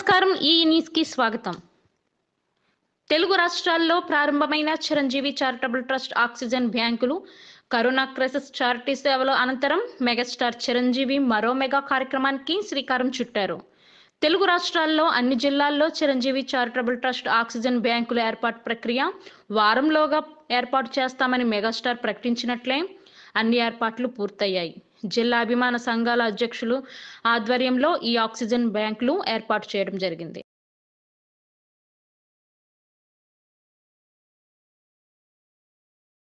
నమస్కారం ఈ న్యూస్ కి స్వాగతం తెలుగు రాష్ట్రాల్లో ప్రారంభమైన చిరంజీవి చారిటబుల్ ట్రస్ట్ ఆక్సిజన్ బ్యాంకులు కరోనా క్రైసిస్ చారిటీ సేవల అనంతరం మెగాస్టార్ చిరంజీవి మరో మెగా కార్యక్రమానికి శ్రీకారం చుట్టారు తెలుగు రాష్ట్రాల్లో అన్ని జిల్లాల్లో చిరంజీవి చారిటబుల్ ట్రస్ట్ ఆక్సిజన్ బ్యాంకుల ఏర్పాటు ప్రక్రియ వారంలోగా ఏర్పాటు చేస్తామని మెగాస్టార్ ప్రకటించినట్లే అన్ని ఏర్పాట్లు పూర్తయ్యాయి జిల్లా అభిమాన సంఘాల అధ్యక్షులు ఆధ్వర్యంలో ఈ ఆక్సిజన్ బ్యాంకులు ఏర్పాటు చేయడం జరిగింది